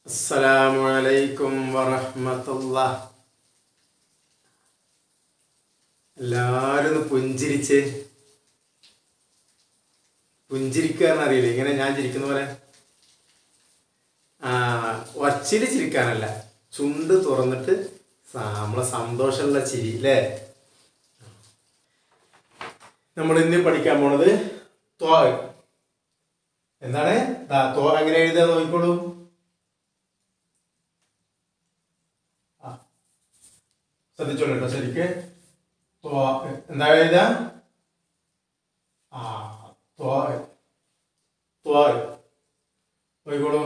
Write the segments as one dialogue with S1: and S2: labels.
S1: അസ്സലാമു അലൈക്കും വറഹ്മത്തുള്ള എല്ലാവരും ഒന്ന് പുഞ്ചിരിച്ച് പുഞ്ചിരിക്കാന്ന് അറിയില്ല ഇങ്ങനെ ഞാൻ ചിരിക്കുന്ന പോലെ ആ ഒച്ചില് ചിരിക്കാനല്ല ചുണ്ട് തുറന്നിട്ട് സ- നമ്മളെ സന്തോഷമുള്ള ചിരി അല്ലേ നമ്മൾ ഇന്ന് പഠിക്കാൻ പോണത് ത്വാ എന്താണ് ദാ ത്വാ എങ്ങനെ എഴുതാ നോക്കിക്കോളൂ ആ. ശ്രദ്ധിച്ചോളൂ കേട്ടോ ശരിക്ക് ത്വാ എന്താ എഴുതാ ആ ത്വാ ത്വാ നോക്കിക്കോളൂ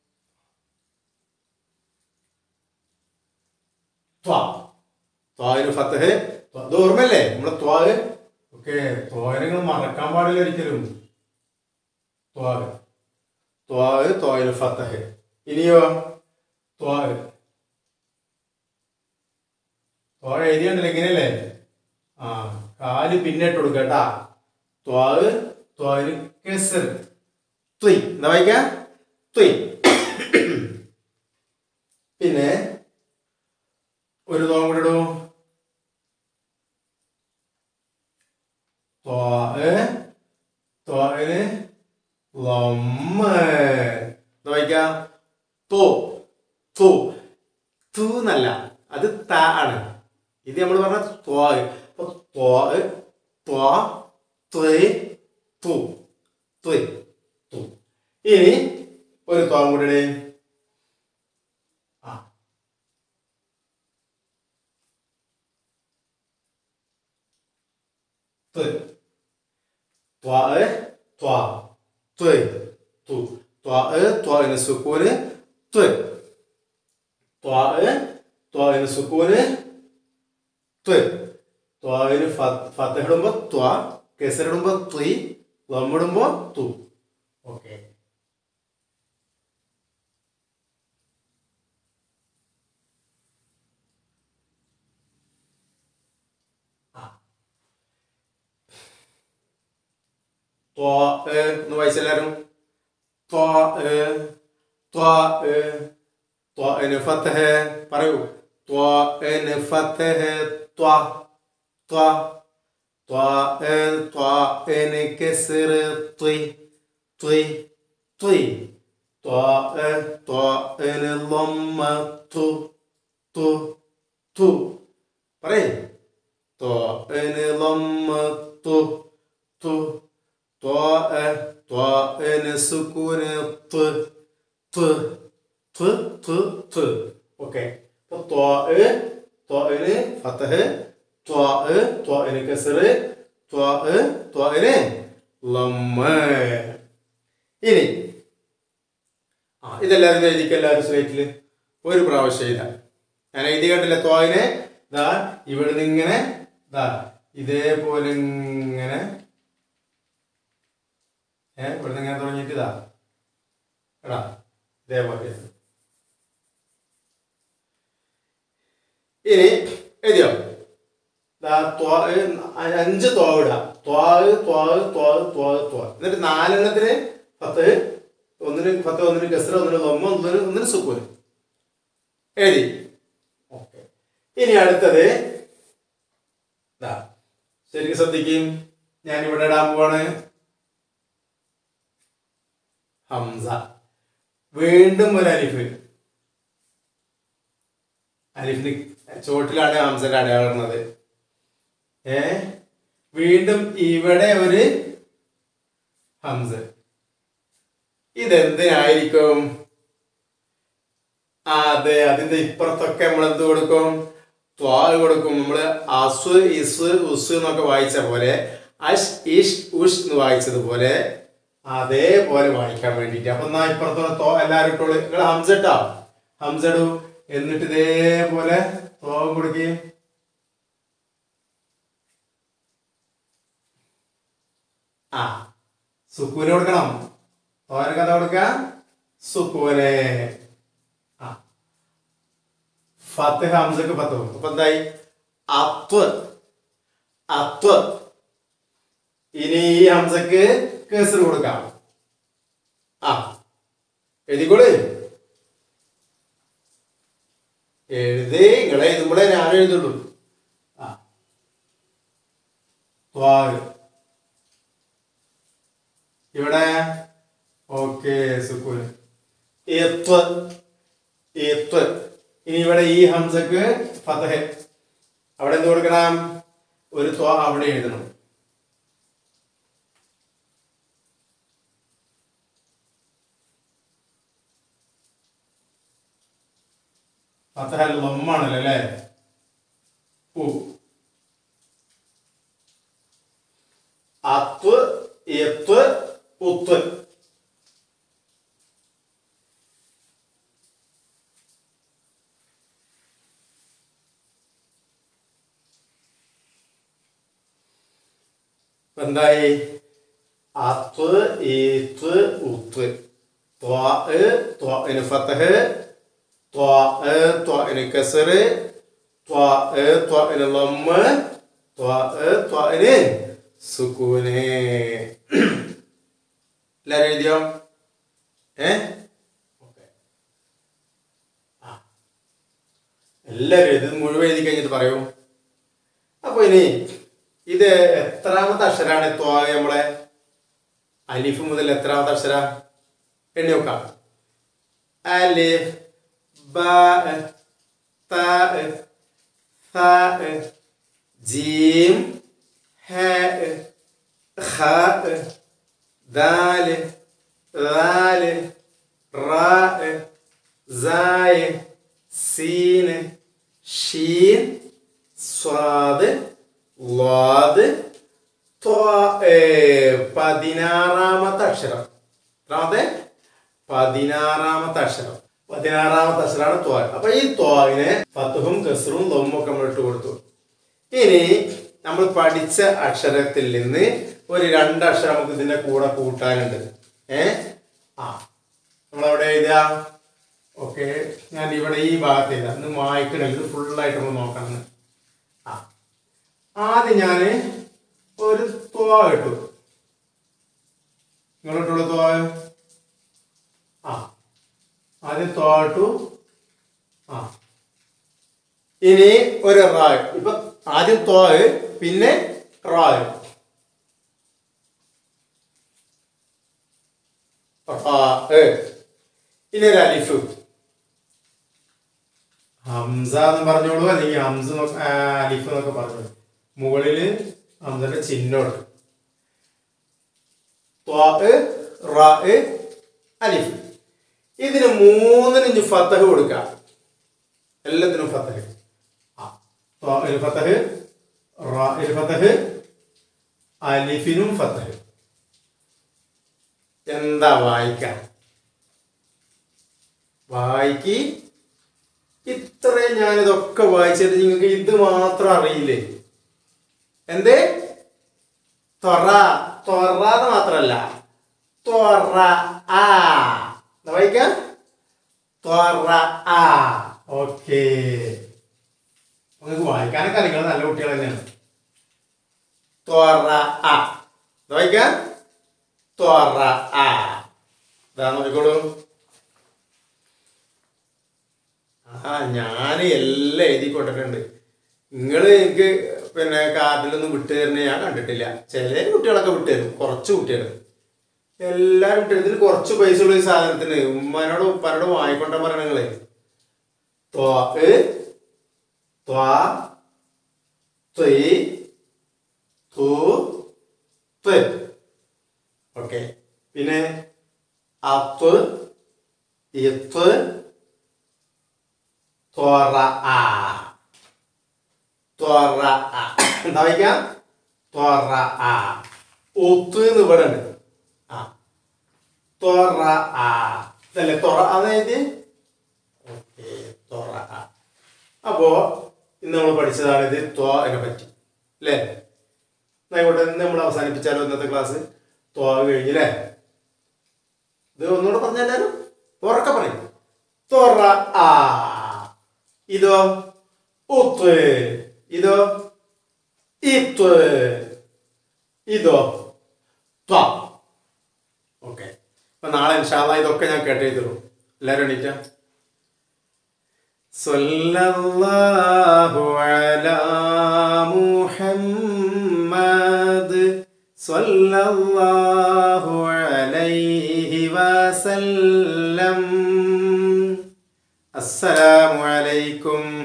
S1: ത്വാ ത്വാവിന് ഫത്തഹ് ത്വാ. ഇത് ഓർമ്മല്ലേ നമ്മളെ ത്വാവ് ഓക്കെ ത്വാവിനെ നിങ്ങൾ മറക്കാൻ പാടില്ല ഒരിക്കലും ത്വാവ് ത്വാവ് ത്വാവിന് ഫത്തഹ് ഇനിയോ ത്വാവ് ത്വാവ് എഴുതിയുണ്ടല്ലോ ഇങ്ങനെയല്ലേ ആ കാല് പിന്നിട്ട് കൊടുക്കുക കേട്ടാ ത്വാവ് ത്വാവിന് കെസർ ത്വയ് എന്താ വായിക്കാ ത്വയ് പിന്നെ ഒരു തോം കൂടെ ഇടൂ ത്വാവ് ത്വാവിന് ലമ്മ എന്താ വായിക്കാ തോ തു തു എന്നല്ല അത് ത ആണ് ഇത് നമ്മൾ പറഞ്ഞ ത്വാ അപ്പൊ ത്വാ ത്വാ ത്വയ് തു ത്വയ് തു ഇനി ഒരു തോം കൂടെ ഇടേ ആ ത്വയ് ത്വാ ത്വാ ത്വയ് തു ത്വാ ത്വാന് സുക്കൂന് ത്വയ് ത്വാ ത്വാന് സുക്കൂന് ത്വയ് ത്വാവിന് ഫത്തഹ് ഇടുമ്പോ ത്വാ കെസറിടുമ്പോ ത്വയ് ലമ്മിടുമ്പോ തു ഓക്കെ ത്വാ എന്ന് വായിച്ചെല്ലാരും ത്വാ ത്വാ ത്വാന് ഫത്തഹ് പറയൂ ത്വാന് ഫത്തഹ് ത്വാ ത്വാ ത്വാ ത്വാന് കെസർ ത്വയ് ത്വയ് ത്വയ് ത്വാ ത്വാന് ലമ്മ തു തു തു പറയേ ത്വാന് ലമ്മ തു തു ത്വാ ത്വാന് സുക്കൂന് ത് ത് ത് ത് ത് ഓക്കെ അപ്പൊ ത്വാ ത്വാന് ഫത്തഹ് ത്വാ ത്വാന് കസർ ത്വാ ത്വാന് ലമ്മ ഇനി ആ ഇതെല്ലാവരും എഴുതിക്ക എല്ലാവരും സ്ലേറ്റിൽ ഒരു പ്രാവശ്യം എഴുതാം ഞാൻ എഴുതി കണ്ടില്ല ത്വാവിനെ ദാ ഇവിടുന്ന് ഇങ്ങനെ ദാ ഇതേപോലെ ഇങ്ങനെ ഏ ഇവിടുന്ന് ഇങ്ങനെ തുടങ്ങിയിട്ട് ഇതാ എടാ ഇതേപോലെ ഇനി എഴുതിയോ ദാ ത്വാ ഏ, അഞ്ച് ത്വാവിട ത്വാവ് ത്വാവ് ത്വാവ് ത്വാവ് ത്വാ എന്നിട്ട് നാലെണ്ണത്തിന് പത്ത് ഒന്നിന് പത്ത് ഒന്നിന് കെസറ ഒന്നിന് ലൊമ്മ ഒന്നിന് ഒന്നിന് സുക്കൂന് എഴുതി ഓക്കെ ഇനി അടുത്തത് ദാ ശരിക്കും ശ്രദ്ധിക്കും ഞാൻ ഇവിടെ ഇടാൻ പോവാണ് ഹംസ വീണ്ടും ഒരു അലിഫ് അലിഫിന് ചോട്ടിലാണ് ഹംസന്റെ അടയാളം ഇടുന്നത് ഏ വീണ്ടും ഇവിടെ ഒരു ഹംസ ഇതെന്തിനായിരിക്കും ആ അതെ അതിന്റെ ഇപ്പുറത്തൊക്കെ നമ്മൾ എന്ത് കൊടുക്കും ത്വാ കൊടുക്കും നമ്മള് അസ് ഇസ് ഉസ് എന്നൊക്കെ വായിച്ച പോലെ അഷ് ഇഷ് ഉഷ് എന്ന് വായിച്ചതുപോലെ അതേപോലെ വായിക്കാൻ വേണ്ടിട്ട് അപ്പൊ എന്നാ ഇപ്പുറത്തോടെ തോ എല്ലാരും ഇട്ടോളൂ നിങ്ങൾ ഹംസ ഇട്ടാ ഹംസ ഇടൂ എന്നിട്ട് ഇതേപോലെ തോം കൊടുക്കുകയും ആ സുക്കൂന് കൊടുക്കണം തോന കഥ കൊടുക്ക സുക്കൂന് ആ ഫത്ത് ഹംസക്ക് പത്ത് കൊടുക്കും അപ്പൊ എന്തായി അത്വ അത്വ ഇനി ഈ ഹംസക്ക് കേസർ കൊടുക്കാം ആ എഴുതിക്കോള് എഴുതി നിങ്ങൾ എഴുതുമ്പോഴേ ഞാൻ എഴുതുള്ളൂ ആ ത്വാഗ് ഇവിടെ ഓക്കെ സുക്കൂന് എത്വ എത്വ ഇനി ഇവിടെ ഈ ഹംസക്ക് ഫതഹ് അവിടെ എന്ത് കൊടുക്കണം ഒരു ത്വ അവിടെ എഴുതണം ഫതഹ ലൊമ്മാണല്ലോ അല്ലേ ഉ അത്വ് എത്വ് ഉത്വ് ഇപ്പൊ എന്തായി അത്വ് ഈത്വ് ഉത്വ് ത്വാ ത്വാന് ഫതഹ് ത്വാ ത്വാന് കസറ് ത്വാ ത്വാന് ലമ്മ് ത്വാ ത്വാന് സുക്കൂന് എല്ലാരും എഴുതിയോ ഏ ഓക്കെ ആ എല്ലാവരും ഇത് മുഴുവൻ എഴുതി കഴിഞ്ഞിട്ട് പറയൂ അപ്പൊ ഇനി ഇത് എത്രാമത്തെ അക്ഷരാണ് ത്വാ നമ്മളെ അലിഫ് മുതൽ എത്രാമത്തെ അക്ഷര എണ്ണി നോക്കാം അലിഫ് ബാ താ ഥാ ജീം ഹാ ഖാ ദാൽ റാൽ റാ സായ് സീൻ ഷീൻ സ്വാദ് ലാദ് ത്വാ ഏ, പതിനാറാമത്തെ അക്ഷരം എത്രാമത്തെ പതിനാറാമത്തെ അക്ഷരം പതിനാറാമത്തെ അക്ഷരമാണ് ത്വാ അപ്പൊ ഈ ത്വാവിനെ ഫത്തുഹും കസറും ലൊമ്മും ഒക്കെ നമ്മൾ ഇട്ട് കൊടുത്തു ഇനി നമ്മൾ പഠിച്ച അക്ഷരത്തിൽ നിന്ന് ഒരു രണ്ട് അക്ഷരം നമുക്ക് ഇതിന്റെ കൂടെ കൂട്ടാനുണ്ട് ഏ ആ നമ്മളവിടെ എഴുതുക ഓക്കെ ഞാൻ ഇവിടെ ഈ ഭാഗത്ത് എഴുതാം ഇന്ന് വായിക്കണില്ല ഇത് ഫുള്ളായിട്ട് നമ്മൾ നോക്കണം ആ ആദ്യം ഞാൻ ഒരു ത്വാ ഇട്ടു നിങ്ങൾ ഇട്ടുള്ളൂ ത്വാ ആ ആദ്യം ത്വാ ഇട്ടു ആ ഇനി ഒരു റായ് ഇപ്പൊ ആദ്യം ത്വായ് പിന്നെ റായ് റായ്. ഇനി ഒരു അലിഫ് ഹംസ എന്ന് പറഞ്ഞോളൂ അല്ലെങ്കിൽ ഹംസ എന്നൊക്കെ- ആ, അലിഫ് എന്നൊക്കെ പറഞ്ഞോളൂ മുകളില് ഹംസന്റെ ചിഹ്നമുണ്ട് ത്വാ റാ അലിഫ് ഇതിന് മൂന്നിനും ഇഞ്ച് ഫത്തഹ് കൊടുക്കാം എല്ലാത്തിനും ഫത്തഹ് ആ ത്വാഇൽ ഫത്തഹ് റാഇൽ ഫത്തഹ് അലിഫിനും ഫത്തഹ് എന്താ വായിക്കാം വായിക്ക് ഇത്രയും ഞാനിതൊക്കെ വായിച്ചിട്ട് നിങ്ങൾക്ക് ഇത് മാത്രം അറിയില്ലേ എന്തേ ത്വറ ത്വറ എന്ന് മാത്രല്ല ത്വറ ആ എന്താ വായിക്കാം ത്വറ ആ ഓക്കേ നിങ്ങൾക്ക് വായിക്കാനൊക്കെ അറിയിക്കണം നല്ല കുട്ടികൾ തന്നെയാണ് ത്വറ ആ എന്താ വായിക്കാം ത്വറ ആ ഇതാ നോക്കിക്കോളൂ ആ ഞാൻ എല്ലാം എഴുതി കൊണ്ടിട്ടുണ്ട് നിങ്ങൾ എനിക്ക് പിന്നെ കാർഡിലൊന്നും വിട്ടു തരുന്ന ഞാൻ കണ്ടിട്ടില്ല ചില കുട്ടികളൊക്കെ വിട്ടു തരും കുറച്ച് കുട്ടികൾ എല്ലാവരും വിട്ടു ഇതിന് കുറച്ച് പൈസ ഉള്ള ഈ സാധനത്തിന് ഉമ്മനോട് ഉപ്പാനോട് വാങ്ങിക്കൊണ്ടാ പറയണ നിങ്ങളെ ത്വാ ത്വാ ത്വയ് തു ത്വ് ഓക്കെ പിന്നെ അത്വ് ഇത്വ് ത്വറ ആ ത്വറ ആ എന്താ വായിക്കാം ത്വറ ആ ഒത്ത് എന്ന് ഇവിടെ ഉണ്ട് ആ ത്വറ ആ ഇതല്ലേ ത്വറ അതായത് ഓക്കെ ത്വറ ആ അപ്പോ ഇന്ന് നമ്മൾ പഠിച്ചതാണ് ഇത് ത്വനെ പറ്റി അല്ലേ ആയിക്കോട്ടെ ഇന്ന് നമ്മൾ അവസാനിപ്പിച്ചാലോ ഇന്നത്തെ ക്ലാസ് ത്വ കഴിഞ്ഞില്ലേ ഇത് ഒന്നുകൂടെ പറഞ്ഞാലും ഉറക്കെ പറയും ത്വറ ആ ഇതോ ഉത്ത് ഇതോ ഇത്ത് ഇതോ ത്വ ഓക്കെ അപ്പൊ നാളെ ഇൻഷാല്ല ഇതൊക്കെ ഞാൻ കേട്ടെഴുതുള്ളൂ എല്ലാവരും എണീറ്റ സല്ലല്ലാഹു അലാ മുഹമ്മദ് സല്ലല്ലാഹു അലൈഹി വസല്ലം അസ്സലാമു അലൈക്കും